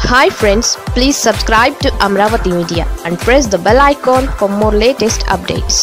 hi friends please subscribe to Amaravati media and press the bell icon for more latest updates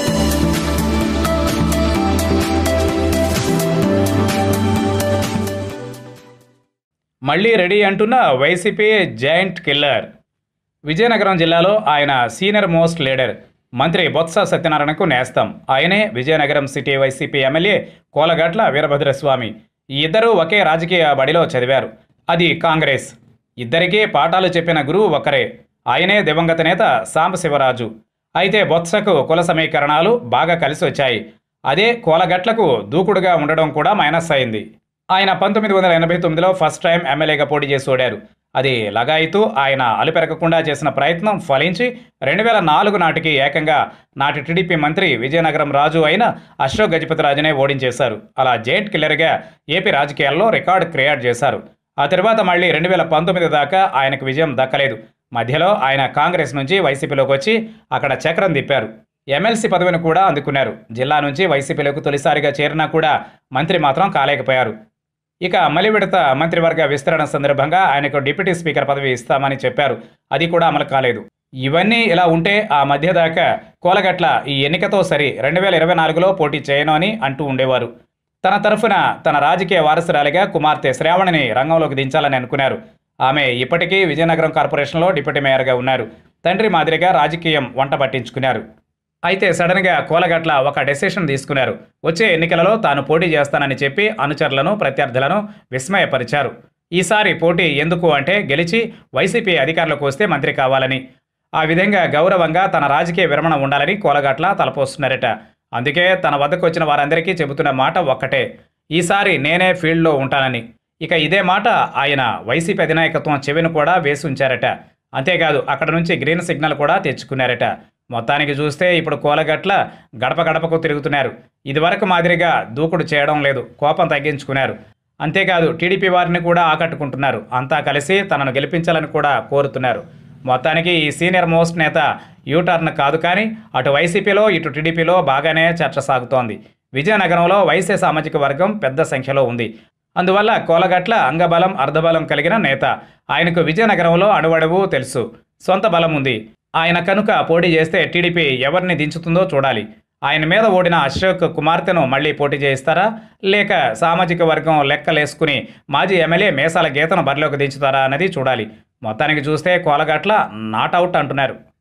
మళ్ళీ ready అంటున్న YCP giant killer Vizianagaram జిల్లాలో ఆయన senior most leader మంత్రి బొత్స సత్యనారాయణకు నేస్తం ఆయనే Vizianagaram city YCP MLA Kolagatla Veerabhadraswamy ఈ ఇద్దరూ ఒకే రాజకీయ బడిలో చదివారు అది కాంగ్రెస్ ఇద్దరికీ పాఠాలు చెప్పిన గురువు ఒకరే ఆయనే దివంగత నేత సాంబశివరాజు అయితే బొత్సకు కుల సమీకరణాలు బాగా కలిసి వచ్చాయి అదే కోలగట్లకు దూకుడుగా ఉండడం కూడా మైనస్ అయింది ఆయన పంతొమ్మిది వందల ఎనభై తొమ్మిదిలో ఫస్ట్ టైం ఎమ్మెల్యేగా పోటీ చేసి ఓడారు అది లగాయితూ ఆయన అలుపెరగకుండా చేసిన ప్రయత్నం ఫలించి రెండు వేల నాలుగు నాటికి ఏకంగా నాటి టీడీపీ మంత్రి విజయనగరం రాజు అయిన అశోక్ గజపతి రాజునే ఓడించేశారు అలా జైంట్ కిల్లర్గా ఏపీ రాజకీయాల్లో రికార్డు క్రియేట్ చేశారు ఆ తర్వాత మళ్ళీ రెండు వేల పంతొమ్మిది దాకా ఆయనకు విజయం దక్కలేదు మధ్యలో ఆయన కాంగ్రెస్ నుంచి వైసీపీలోకి వచ్చి అక్కడ చక్రం తిప్పారు ఎమ్మెల్సీ పదవిని కూడా అందుకున్నారు జిల్లా నుంచి వైసీపీలోకి తొలిసారిగా చేరినా కూడా మంత్రి మాత్రం కాలేకపోయారు ఇక మలి విడత మంత్రివర్గ విస్తరణ సందర్భంగా ఆయనకు డిప్యూటీ స్పీకర్ పదవి ఇస్తామని చెప్పారు అది కూడా అమలు కాలేదు ఇవన్నీ ఇలా ఉంటే ఆ మధ్య దాకా కోలగట్ల ఈ ఎన్నికతో సరి రెండు వేల ఇరవై నాలుగులో పోటీ చేయను అని అంటూ ఉండేవారు తన తరఫున తన రాజకీయ వారసురాలిగా కుమార్తె శ్రావణిని రంగంలోకి దించాలని అనుకున్నారు ఆమె ఇప్పటికీ విజయనగరం కార్పొరేషన్లో డిప్యూటీ మేయర్గా ఉన్నారు తండ్రి మాదిరిగా రాజకీయం వంట పట్టించుకున్నారు అయితే సడన్గా కోలగట్ల ఒక డెసిషన్ తీసుకున్నారు వచ్చే ఎన్నికలలో తాను పోటీ చేస్తానని చెప్పి అనుచరులను ప్రత్యర్థులను విస్మయపరిచారు ఈసారి పోటీ ఎందుకు అంటే గెలిచి వైసీపీ అధికారులకు వస్తే మంత్రి కావాలని ఆ విధంగా గౌరవంగా తన రాజకీయ విరమణ ఉండాలని కోలగట్ల తలపోస్తున్నారట అందుకే తన వద్దకు వచ్చిన వారందరికీ చెబుతున్న మాట ఒక్కటే ఈసారి నేనే ఫీల్డ్లో ఉంటానని ఇక ఇదే మాట ఆయన వైసీపీ అధినాయకత్వం చెవిని కూడా వేసి ఉంచారట అంతేకాదు అక్కడ నుంచి గ్రీన్ సిగ్నల్ కూడా తెచ్చుకున్నారట మొత్తానికి చూస్తే ఇప్పుడు కోలగట్ల గడప గడపకు తిరుగుతున్నారు ఇదివరకు మాదిరిగా దూకుడు చేయడం లేదు కోపం తగ్గించుకున్నారు అంతేకాదు టీడీపీ వారిని కూడా ఆకట్టుకుంటున్నారు అంతా కలిసి తనను గెలిపించాలని కూడా కోరుతున్నారు మొత్తానికి ఈ సీనియర్ మోస్ట్ నేత యూటర్న్ కాదు కానీ అటు వైసీపీలో ఇటు టీడీపీలో బాగానే చర్చ సాగుతోంది విజయనగరంలో వైసీ సామాజిక వర్గం పెద్ద సంఖ్యలో ఉంది అందువల్ల కోలగట్ల అంగబలం అర్ధబలం కలిగిన నేత ఆయనకు విజయనగరంలో అణువణువు తెలుసు సొంత బలం ఉంది ఆయన కనుక పోటీ చేస్తే టీడీపీ ఎవరిని దించుతుందో చూడాలి ఆయన మీద ఓడిన అశోక్ కుమార్తెను మళ్ళీ పోటీ చేయిస్తారా లేక సామాజిక వర్గం లెక్కలేసుకుని మాజీ ఎమ్మెల్యే మేసాల గీతను బరిలోకి దించుతారా అన్నది చూడాలి మొత్తానికి చూస్తే కోలగట్ల నాట్ అవుట్ అంటున్నారు